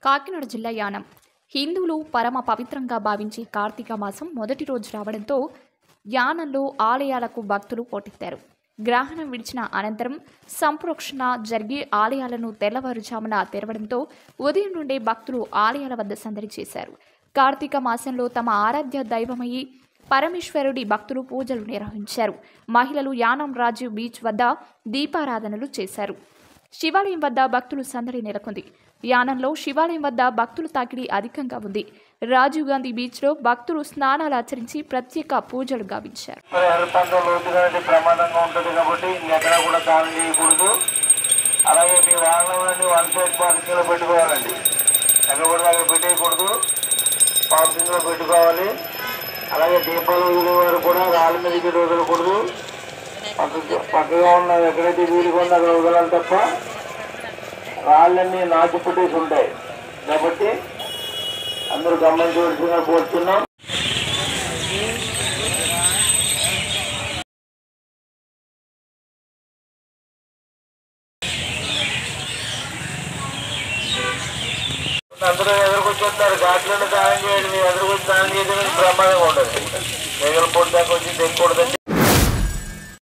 కాకినాడ జిల్లా యానం హిందువులు పరమ పవిత్రంగా భావించే కార్తీక మాసం మొదటి రోజు రావడంతో యానంలో ఆలయాలకు భక్తులు పోటెత్తారు గ్రహణం విడిచిన అనంతరం సంప్రోక్షణ జరిగి ఆలయాలను తెల్లవారుజామున తెరవడంతో ఉదయం నుండే భక్తులు ఆలయాల వద్ద సందడి చేశారు కార్తీక మాసంలో తమ ఆరాధ్య దైవమయ్యి పరమేశ్వరుడి భక్తులు పూజలు నిర్వహించారు మహిళలు యానం రాజీవ్ బీచ్ వద్ద దీపారాధనలు చేశారు శివాలయం వద్ద భక్తులు సందడి నెలకొంది యానంలో శివాలయం వద్ద భక్తుల తాకిడి అధికంగా ఉంది రాజీవ్ గాంధీ బీచ్లో భక్తులు స్నానాలు ఆచరించి ప్రత్యేక పూజలు గావించారు మరి ఎర్రపంట లోతుగా అంటే ప్రమాదంగా ఉంటుంది కాబట్టి ఇంకెక్కడ కూడా దానం చేయకూడదు అలాగే మీ వాహనంలోని వన్ సైడ్ పార్కింగ్లో పెట్టుకోవాలండి ఎక్కడ కూడా అక్కడ పెట్టేయకూడదు పార్కింగ్లో పెట్టుకోవాలి అలాగే దీపాలు వదిలేవారు కూడా రాళ్ళ మీదకి వదలకూడదు పక్క పక్కగా ఉన్న ఎక్కడైతే వీలుగా ఉందో అక్కడ వదలాలి తప్ప రాళ్ళన్నీ నాచి పెట్టేసి ఉంటాయి కాబట్టి అందరూ గమనించవలసిందిగా కోరుతున్నాం అందరూ ఎదురుకొచ్చుంటారు ఘాట్లను దానం చేయండి మీరు ఎదురుకొచ్చి దానం చేయడం ప్రమాదంగా ఉండదు మిగిలిన పొడి దాకా వచ్చి తెగకూడదండి